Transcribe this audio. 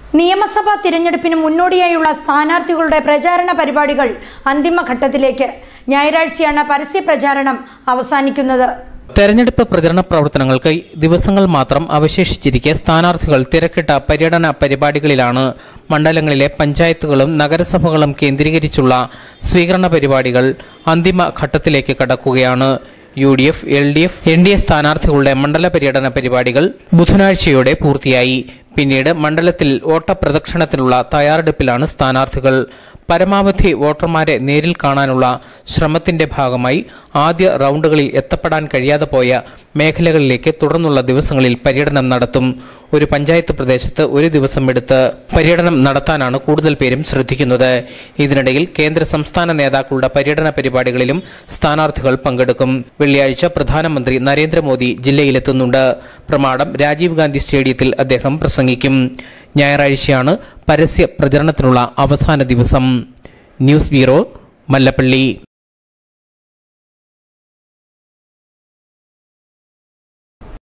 നിയമസഭാ തിരഞ്ഞെടുപ്പിന് മുന്നോടിയായുള്ള സ്ഥാനാർത്ഥികളുടെ പ്രചാരണ പരിപാടികൾ അന്തിമഘട്ടത്തിലേക്ക് ഞായറാഴ്ചയാണ് പരസ്യ പ്രചാരണം അവസാനിക്കുന്നത് തെരഞ്ഞെടുപ്പ് പ്രചരണ പ്രവർത്തനങ്ങൾക്ക് ദിവസങ്ങൾ മാത്രം അവശേഷിച്ചിരിക്കെ സ്ഥാനാർത്ഥികൾ തിരക്കിട്ട പര്യടന പരിപാടികളിലാണ് മണ്ഡലങ്ങളിലെ പഞ്ചായത്തുകളും നഗരസഭകളും കേന്ദ്രീകരിച്ചുള്ള സ്വീകരണ പരിപാടികൾ അന്തിമ ഘട്ടത്തിലേക്ക് കടക്കുകയാണ് U D F L D F N D A സ്ഥാനാർത്ഥികളുടെ മണ്ഡല പര്യടന പരിപാടികൾ ബുധനാഴ്ചയോടെ പൂർത്തിയായി പിന്നീട് മണ്ഡലത്തിൽ ഓട്ടപ്രദക്ഷിണത്തിനുള്ള തയ്യാറെടുപ്പിലാണ് സ്ഥാനാർത്ഥികൾ പരമാവധി വോട്ടർമാരെ നേരിൽ കാണാനുള്ള ശ്രമത്തിന്റെ ഭാഗമായി ആദ്യ റൌണ്ടുകളിൽ എത്തപ്പെടാൻ കഴിയാതെ പോയ മേഖലകളിലേക്ക് തുടർന്നുള്ള ദിവസങ്ങളിൽ പര്യടനം നടത്തും ഒരു പഞ്ചായത്ത് പ്രദേശത്ത് ഒരു ദിവസം എടുത്ത് പര്യടനം നടത്താനാണ് കൂടുതൽ പേരും ശ്രദ്ധിക്കുന്നത് ഇതിനിടയിൽ കേന്ദ്ര സംസ്ഥാന നേതാക്കളുടെ പര്യടന പരിപാടികളിലും സ്ഥാനാർത്ഥികൾ പങ്കെടുക്കും വെള്ളിയാഴ്ച പ്രധാനമന്ത്രി നരേന്ദ്രമോദി ജില്ലയിലെത്തുന്നുണ്ട് പ്രമാടം രാജീവ് ഗാന്ധി സ്റ്റേഡിയത്തിൽ അദ്ദേഹം പ്രസംഗിക്കും ഞായറാഴ്ചയാണ് പരസ്യ പ്രചരണത്തിനുള്ള അവസാന ദിവസം ന്യൂസ് ബ്യൂറോ മല്ലപ്പള്ളി